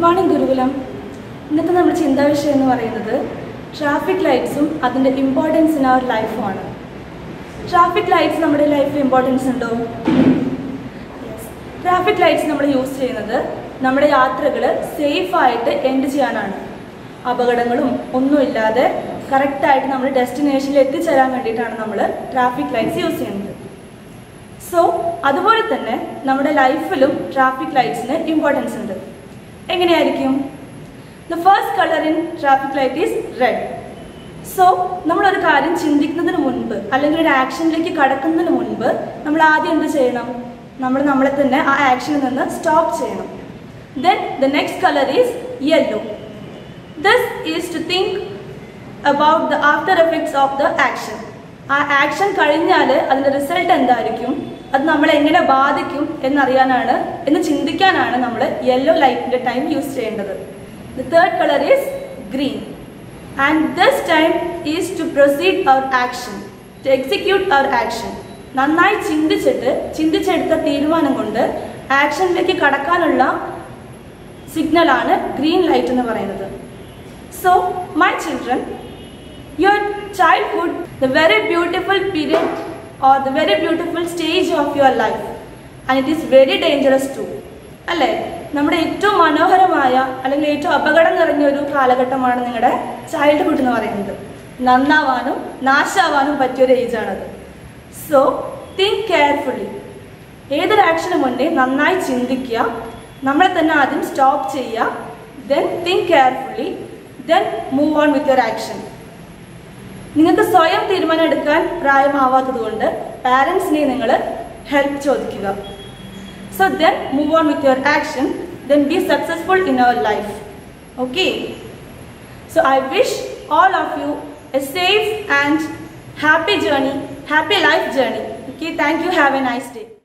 morning ഗുരുകുലം ഇന്നത്തെ നമ്മുടെ ചിന്താ വിഷയം എന്ന് പറയുന്നത് ട്രാഫിക് ലൈറ്റ്സും അതിൻ്റെ ഇമ്പോർട്ടൻസ് ഇൻ അവർ ലൈഫുമാണ് ട്രാഫിക് ലൈറ്റ്സ് നമ്മുടെ ലൈഫിൽ ഇമ്പോർട്ടൻസ് ഉണ്ടോ ട്രാഫിക് ലൈറ്റ്സ് നമ്മൾ യൂസ് ചെയ്യുന്നത് നമ്മുടെ യാത്രകൾ സേഫായിട്ട് എൻഡ് ചെയ്യാനാണ് അപകടങ്ങളും ഒന്നുമില്ലാതെ കറക്റ്റായിട്ട് നമ്മൾ ഡെസ്റ്റിനേഷനിൽ എത്തിച്ചേരാൻ വേണ്ടിയിട്ടാണ് നമ്മൾ ട്രാഫിക് ലൈറ്റ്സ് യൂസ് ചെയ്യുന്നത് സോ അതുപോലെ തന്നെ നമ്മുടെ ലൈഫിലും ട്രാഫിക് ലൈറ്റ്സിന് ഇമ്പോർട്ടൻസ് ഉണ്ട് എങ്ങനെയായിരിക്കും the first colour in traffic light is red so നമ്മളൊരു കാര്യം ചിന്തിക്കുന്നതിന് മുൻപ് അല്ലെങ്കിൽ ഒരു ആക്ഷനിലേക്ക് കടക്കുന്നതിന് മുൻപ് നമ്മൾ ആദ്യം എന്ത് ചെയ്യണം നമ്മൾ നമ്മളെ തന്നെ ആ ആക്ഷനിൽ നിന്ന് സ്റ്റോപ്പ് ചെയ്യണം then the next colour is yellow this is to think about the after effects of the action ആ ആക്ഷൻ കഴിഞ്ഞാൽ അതിൻ്റെ റിസൾട്ട് എന്തായിരിക്കും അത് നമ്മളെ എങ്ങനെ ബാധിക്കും എന്നറിയാനാണ് എന്ന് ചിന്തിക്കാനാണ് നമ്മൾ യെല്ലോ ലൈറ്റിൻ്റെ ടൈം യൂസ് ചെയ്യേണ്ടത് the third colour is green and this time is to proceed our action to execute our action നന്നായി ചിന്തിച്ചിട്ട് ചിന്തിച്ചെടുത്ത തീരുമാനം കൊണ്ട് ആക്ഷനിലേക്ക് കടക്കാനുള്ള സിഗ്നലാണ് ഗ്രീൻ ലൈറ്റ് എന്ന് പറയുന്നത് so my children your childhood the very beautiful period or the very beautiful stage of your life and it is very dangerous too അല്ലേ നമ്മുടെ ഏറ്റവും മനോഹരമായ അല്ലെങ്കിൽ ഏറ്റവും അപകടം നിറഞ്ഞ ഒരു കാലഘട്ടമാണ് നിങ്ങളുടെ ചൈൽഡ്ഹുഡ് എന്ന് പറയുന്നത് നന്നാവാനും നാശാവാനും പറ്റിയൊരു ഏജാണത് സോ തിങ്ക് കെയർഫുള്ളി ഏതൊരു ആക്ഷന് മുന്നേ നന്നായി ചിന്തിക്കുക നമ്മളെ തന്നെ ആദ്യം സ്റ്റോപ്പ് ചെയ്യുക then think carefully then move on with your action നിങ്ങൾക്ക് സ്വയം തീരുമാനം എടുക്കാൻ പ്രായമാവാത്തത് കൊണ്ട് പാരൻസിനെ നിങ്ങൾ ഹെൽപ്പ് ചോദിക്കുക so then move on with your action then be successful in our life okay so I wish all of you a safe and happy journey happy life journey okay thank you have a nice day